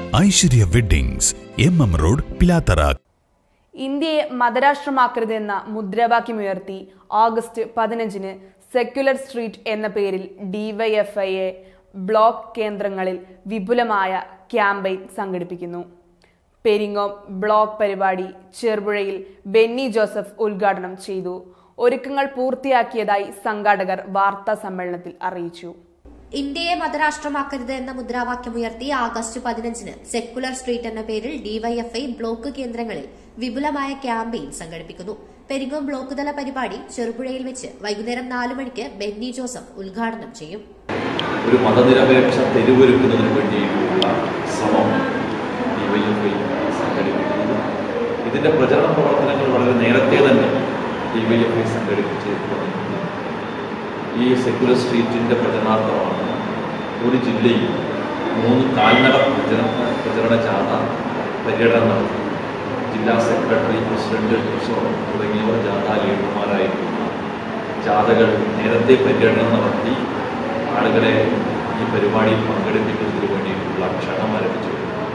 Aishwarya weddings M M road Pilathara ഇന്ത്യയെ മതരാഷ്ട്രമാക്കരുതെന്ന മുദ്രാവാക്യമുയർത്തി ഓഗസ്റ്റ് പതിനഞ്ചിന് സെക്യുലർ സ്ട്രീറ്റ് എന്ന പേരിൽ ഡിവൈഎഫ്ഐയെ ബ്ലോക്ക് കേന്ദ്രങ്ങളിൽ വിപുലമായ ക്യാമ്പയിൻ സംഘടിപ്പിക്കുന്നു പെരിങ്ങോം ബ്ലോക്ക് പരിപാടി ചെറുപുഴയിൽ ബെന്നി ജോസഫ് ഉദ്ഘാടനം ചെയ്തു ഒരുക്കങ്ങൾ പൂർത്തിയാക്കിയതായി സംഘാടകർ വാർത്താ സമ്മേളനത്തിൽ അറിയിച്ചു ഇന്ത്യയെ മതരാഷ്ട്രമാക്കരുത് എന്ന മുദ്രാവാക്യമുയർത്തി ആഗസ്റ്റ് പതിനഞ്ചിന് സെക്കുലർ സ്ട്രീറ്റ് എന്ന പേരിൽ ഡിവൈഎഫ്ഐ ബ്ലോക്ക് കേന്ദ്രങ്ങളിൽ വിപുലമായ ക്യാമ്പയിൻ സംഘടിപ്പിക്കുന്നു പെരിങ്ങോം ബ്ലോക്ക് തല പരിപാടി ചെറുപുഴയിൽ വെച്ച് വൈകുന്നേരം നാലു മണിക്ക് ബെന്നി ജോസഫ് ഉദ്ഘാടനം ചെയ്യും ഒരു മതനിരപേക്ഷ തെരുവൊരുക്കുന്നതിന് വേണ്ടിയിട്ടുള്ള ശ്രമം ഡിവൈഎഫ്ഐ സംഘടിപ്പിക്കുന്നത് ഇതിന്റെ പ്രചരണ പ്രവർത്തനങ്ങൾ വളരെ നേരത്തെ തന്നെ ഡിവൈഎഫ്ഐ സംഘടിപ്പിച്ച് തുടങ്ങിയിട്ടുണ്ട് ഈ സെക്യുലർ സ്ട്രീറ്റിന്റെ പ്രചരണാർത്ഥമാണ് ഒരു ജില്ലയിൽ മൂന്ന് കാൽനട പ്രചരണ പ്രചരണ ജാഥ പര്യടനം നടത്തി ജില്ലാ സെക്രട്ടറി പ്രസിഡന്റ് ട്രഷറർ തുടങ്ങിയവർ ജാഥ ലീഡർമാരായിട്ടുള്ള ജാഥകൾ നേരത്തെ പര്യടനം നടത്തി ആളുകളെ ഈ പരിപാടിയിൽ പങ്കെടുപ്പിക്കുന്നതിന് വേണ്ടിയിട്ടുള്ള ക്ഷണം ആരംഭിച്ചു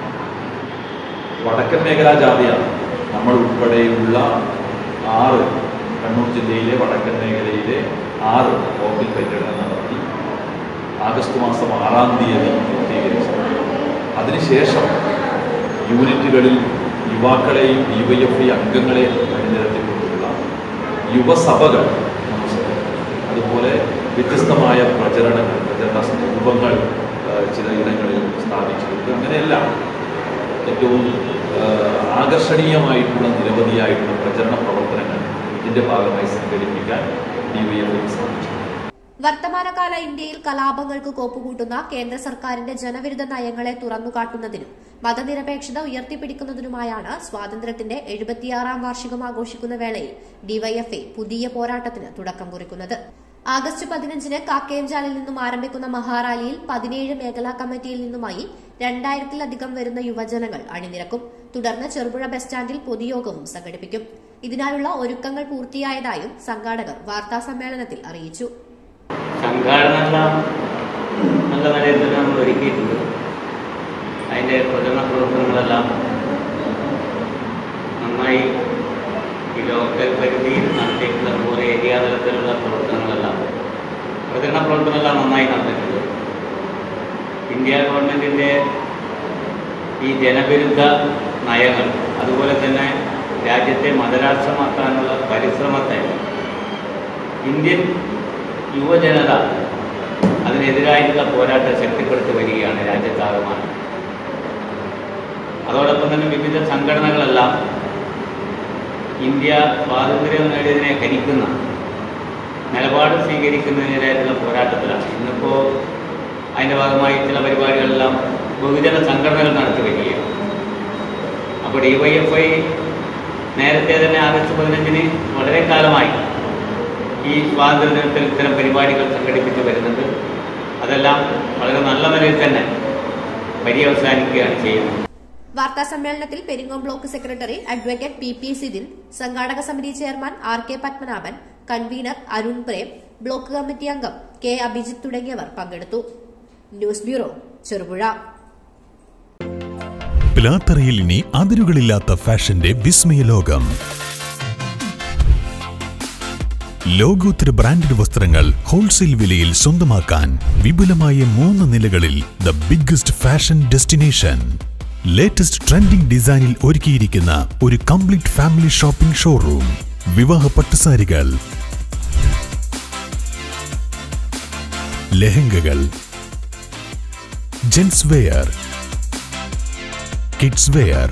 വടക്കൻ മേഖലാ ജാഥയാണ് നമ്മൾ ഉൾപ്പെടെയുള്ള ആറ് കണ്ണൂർ ജില്ലയിലെ വടക്കൻ മേഖലയിലെ ആറ് ബ്ലോക്കിൽ പര്യടനം നടത്തി ആഗസ്റ്റ് മാസം ആറാം തീയതി പൂർത്തീകരിച്ചു അതിനുശേഷം യൂണിറ്റുകളിൽ യുവാക്കളെയും ഡിവൈഎഫ്ഐ അംഗങ്ങളെയും അണിനിരത്തിക്കൊണ്ടുള്ള യുവസഭകൾ നമ്മൾ സംഘടിപ്പിച്ചു. അതുപോലെ വ്യത്യസ്തമായ പ്രചരണങ്ങൾ പ്രചരണ രൂപങ്ങൾ ചില ഇടങ്ങളിൽ സ്ഥാപിച്ചിട്ടുണ്ട് അങ്ങനെയെല്ലാം ഏറ്റവും ആ, ആകർഷണീയമായിട്ടുള്ള നിരവധിയായിട്ടുള്ള പ്രചരണ പ്രവർത്തനങ്ങൾ ഇതിന്റെ ഭാഗമായി സംഘടിപ്പിക്കാൻ ഡിവൈഎഫ്ഐ സാധിച്ചു വർത്തമാനകാല ഇന്ത്യയിൽ കലാപങ്ങൾക്ക് കോപ്പുകൂട്ടുന്ന കേന്ദ്ര സർക്കാരിന്റെ ജനവിരുദ്ധ നയങ്ങളെ തുറന്നുകാട്ടുന്നതിനും മതനിരപേക്ഷത ഉയർത്തിപ്പിടിക്കുന്നതിനുമായാണ് സ്വാതന്ത്ര്യത്തിന്റെ എഴുപത്തിയാറാം വാർഷികം ആഘോഷിക്കുന്ന വേളയിൽ ഡിവൈഎഫ്ഐ പുതിയ പോരാട്ടത്തിന് തുടക്കം കുറിക്കുന്നത് ആഗസ്റ്റ് പതിനഞ്ചിന് കാക്കയംചാലിൽ നിന്നും ആരംഭിക്കുന്ന മഹാറാലിയിൽ പതിനേഴ് മേഖലാ കമ്മിറ്റിയിൽ നിന്നുമായി രണ്ടായിരത്തിലധികം വരുന്ന യുവജനങ്ങൾ അണിനിരക്കും തുടർന്ന് ചെറുപുഴ ബസ് സ്റ്റാൻഡിൽ പൊതുയോഗവും സംഘടിപ്പിക്കും ഇതിനായുള്ള ഒരുക്കങ്ങൾ പൂർത്തിയായതായും സംഘാടകർ വാർത്താസമ്മേളനത്തിൽ അറിയിച്ചു സംഘാടനമെല്ലാം നല്ല നിലയിൽ തന്നെ നമ്മൾ ഒരുക്കിയിട്ടുണ്ട് അതിൻ്റെ പ്രചരണ പ്രവർത്തനങ്ങളെല്ലാം നന്നായി ഈ ലോക്കൽ പരിധിയിൽ നടത്തിയിട്ടുള്ള അതുപോലെ ഏരിയ തലത്തിലുള്ള പ്രവർത്തനങ്ങളെല്ലാം പ്രചരണ പ്രവർത്തനമെല്ലാം നന്നായി നടന്നിട്ടുണ്ട് ഇന്ത്യ ഗവൺമെൻറ്റിൻ്റെ ഈ ജനവിരുദ്ധ നയങ്ങൾ അതുപോലെ തന്നെ രാജ്യത്തെ മതരാഷ്ട്രമാക്കാനുള്ള പരിശ്രമത്തെ ഇന്ത്യൻ യുവജനത അതിനെതിരായിട്ടുള്ള പോരാട്ടം ശക്തിപ്പെടുത്തി വരികയാണ് രാജ്യത്താകമാനം അതോടൊപ്പം തന്നെ വിവിധ സംഘടനകളെല്ലാം ഇന്ത്യ സ്വാതന്ത്ര്യം നേടിയതിനെ ഖനിക്കുന്ന നിലപാട് സ്വീകരിക്കുന്നതിനെതിരായിട്ടുള്ള പോരാട്ടത്തിലാണ് ഇന്നിപ്പോൾ അതിൻ്റെ ഭാഗമായി ചില പരിപാടികളെല്ലാം ബഹുജന സംഘടനകൾ നടത്തി വരികയാണ് അപ്പോൾ ഡി വൈ എഫ് ഐ നേരത്തെ തന്നെ ആഗസ്റ്റ് പതിനഞ്ചിന് വളരെ കാലമായി ഈ സ്വാതന്ത്ര്യദിനത്തിൽ ഇത്തരം പരിപാടികൾ സംഘടിപ്പിച്ച് വരുന്നുണ്ട് അതെല്ലാം വളരെ നല്ല നിലയിൽ തന്നെ പര്യവസാനിക്കുകയാണ് ചെയ്യുന്നത് വാർത്താ സമ്മേളനത്തിൽ Peringome block secretary advocate P P Sidhin സംഘാടക സമിതി chairman R K Padmanabhan convener Arun Prem block committee അംഗം കെ അഭിജിത്ത് തുടങ്ങിയവർ പങ്കെടുത്തു ന്യൂസ് ബ്യൂറോ ചെറുപുഴ പിലാത്തറയിൽ ഇനി അതിരുകളില്ലാത്ത ഫാഷന്റെ വിസ്മയ ലോകം ലോകോത്തര ബ്രാൻഡഡ് വസ്ത്രങ്ങൾ ഹോൾസെയിൽ വിലയിൽ സ്വന്തമാക്കാൻ വിപുലമായ മൂന്ന് നിലകളിൽ the biggest fashion destination latest trending ഡിസൈനിൽ ഒരുക്കിയിരിക്കുന്ന ഒരു കംപ്ലീറ്റ് ഫാമിലി ഷോപ്പിംഗ് ഷോറൂം വിവാഹ പട്ടുസാരികൾ ലഹങ്കകൾ gents wear kids wear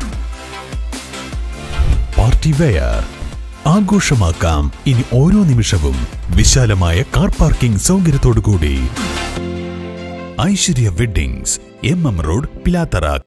party wear ആഘോഷമാക്കാം ഇനി ഓരോ നിമിഷവും വിശാലമായ കാർ പാർക്കിംഗ് സൗകര്യത്തോടുകൂടി Aishwarya weddings M M road Pilathara